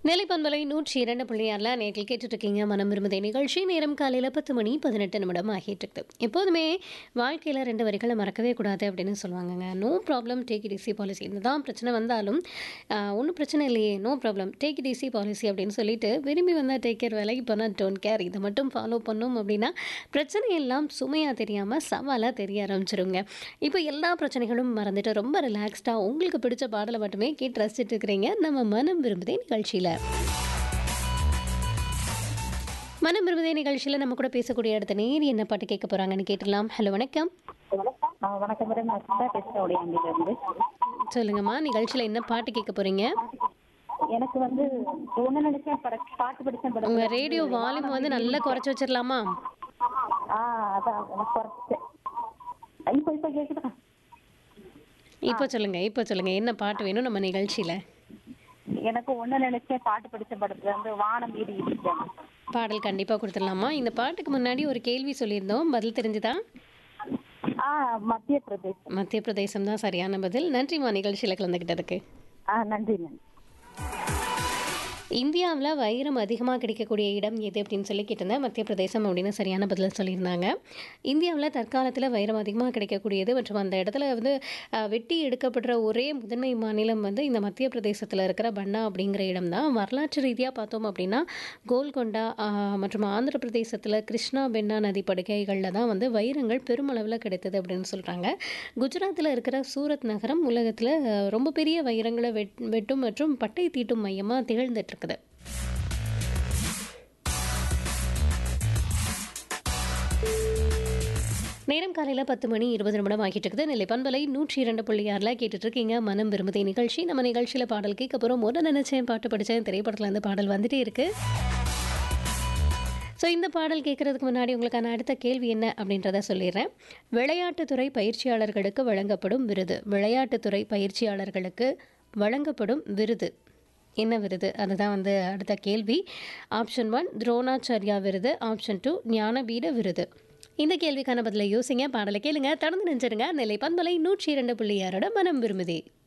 நிலைப்பண்பலை நூற்றி இரண்டு புள்ளியாரில் நேரில் கேட்டுட்ருக்கீங்க மனம் விரும்புதே நிகழ்ச்சி நேரம் காலையில் பத்து மணி பதினெட்டு நிமிடம் ஆகிட்டு இருக்குது எப்போதுமே வாழ்க்கையில் ரெண்டு வரிகளை மறக்கவே கூடாது அப்படின்னு சொல்லுவாங்கங்க no problem take it easy policy இதுதான் பிரச்சனை வந்தாலும் ஒன்றும் பிரச்சனை இல்லையே no problem take it easy policy அப்படின்னு சொல்லிட்டு விரும்பி வந்தால் டேக் கேர் வேலைக்கு போனால் டோன்ட் கேர் இதை மட்டும் ஃபாலோ பண்ணோம் அப்படின்னா பிரச்சனை எல்லாம் சுமையாக தெரியாமல் சவாலாக தெரிய ஆரம்பிச்சிருங்க இப்போ எல்லா பிரச்சனைகளும் மறந்துட்டு ரொம்ப ரிலாக்ஸ்டாக உங்களுக்கு பிடிச்ச பாடலை மட்டுமே கேட்டு ரசிச்சுட்டு இருக்கிறீங்க நம்ம மனம் விரும்புதே நிகழ்ச்சியில் மனம் விரும்புதே நிகழ்ச்சியில் நம்ம கூட பேசக்கூடிய இடத்த நேர் என்ன பாட்டு கேட்க போகிறாங்கன்னு கேட்டுடலாம் ஹலோ வணக்கம் ஆ, வணக்கம் மேடம் நான் சுதா பேசுகிறேன் உடையாண்டில இருந்து சொல்லுங்கம்மா நிகழ்ச்சியில் என்ன பாட்டு கேட்க போகிறீங்க எனக்கு வந்து ஒன்று நினைச்சேன் பட பாட்டு படித்தேன் படம் உங்கள் ரேடியோ வால்யூம் வந்து நல்லா குறைச்சி வச்சிடலாமா ஆ அதான் எனக்கு குறைச்சேன் இப்போ இப்போ கேட்குதா இப்போ சொல்லுங்க இப்போ சொல்லுங்க என்ன பாட்டு வேணும் நம்ம நிகழ்ச்சியில் எனக்கு ஒன்று நினைச்சேன் பாட்டு படித்த படத்துல இருந்து வானம் வீடு இருக்கேன் பாடல் கண்டிப்பாக கொடுத்துடலாமா இந்த பாட்டுக்கு முன்னாடி ஒரு கேள்வி சொல்லியிருந்தோம் பதில் தெரிஞ்சுதா ஆ மத்திய பிரதேசம் மத்திய பிரதேசம் தான் சரியான பதில் நன்றிம்மா நிகழ்ச்சியில் கலந்துக்கிட்டதுக்கு ஆ நன்றி நன்றி இந்தியாவில் வைரம் அதிகமாக கிடைக்கக்கூடிய இடம் எது அப்படின்னு சொல்லி கேட்டிருந்தேன் மத்திய பிரதேசம் அப்படின்னு சரியான பதில் சொல்லியிருந்தாங்க இந்தியாவில் தற்காலத்தில் வைரம் அதிகமாக கிடைக்கக்கூடியது மற்றும் அந்த இடத்துல வந்து அஹ், வெட்டி எடுக்கப்படுற ஒரே முதன்மை மாநிலம் வந்து இந்த மத்திய பிரதேசத்தில் இருக்கிற பன்னா அப்படிங்கிற இடம் தான் வரலாற்று ரீதியாக பார்த்தோம் அப்படின்னா கோல்கொண்டா அஹ், மற்றும் ஆந்திர பிரதேசத்தில் கிருஷ்ணா பென்னா நதி படுகைகளில் தான் வந்து வைரங்கள் பெருமளவில் கிடைத்தது அப்படின்னு சொல்கிறாங்க குஜராத்தில் இருக்கிற சூரத் நகரம் உலகத்தில் அஹ், ரொம்ப பெரிய வைரங்களை வெட் வெட்டும் மற்றும் பட்டை தீட்டும் மையமாக திகழ்ந்துட்டு இருக்குது நேரம் காலையில் பத்து மணி இருபது நிமிடம் ஆகிட்டு இருக்குது நெல்லை பண்பலை நூற்றி இரண்டு புள்ளி ஆறில் கேட்டுட்டு இருக்கீங்க மனம் விரும்புதே நிகழ்ச்சி நம்ம நிகழ்ச்சியில் பாடல் கேட்க போகிறோம் ஒரு நினைச்சேன் பாட்டு படித்தேன் திரைப்படத்தில் இருந்து பாடல் வந்துட்டே இருக்கு ஸோ இந்த பாடல் கேட்கறதுக்கு முன்னாடி உங்களுக்கான அடுத்த கேள்வி என்ன அப்படின்றத சொல்லிடுறேன் விளையாட்டுத்துறை பயிற்சியாளர்களுக்கு வழங்கப்படும் விருது விளையாட்டுத்துறை பயிற்சியாளர்களுக்கு வழங்கப்படும் விருது என்ன விருது அதுதான் வந்து அடுத்த கேள்வி ஆப்ஷன் ஒன் துரோணாச்சாரியா விருது ஆப்ஷன் டூ ஞானபீட விருது இந்த கேள்விக்கான பதிலை யோசிங்க பாடலை கேளுங்க தொடர்ந்து நினைச்சிருங்க நெல்லை பண்பலை நூற்றி இரண்டு புள்ளி ஆறோட மனம் விரும்புதே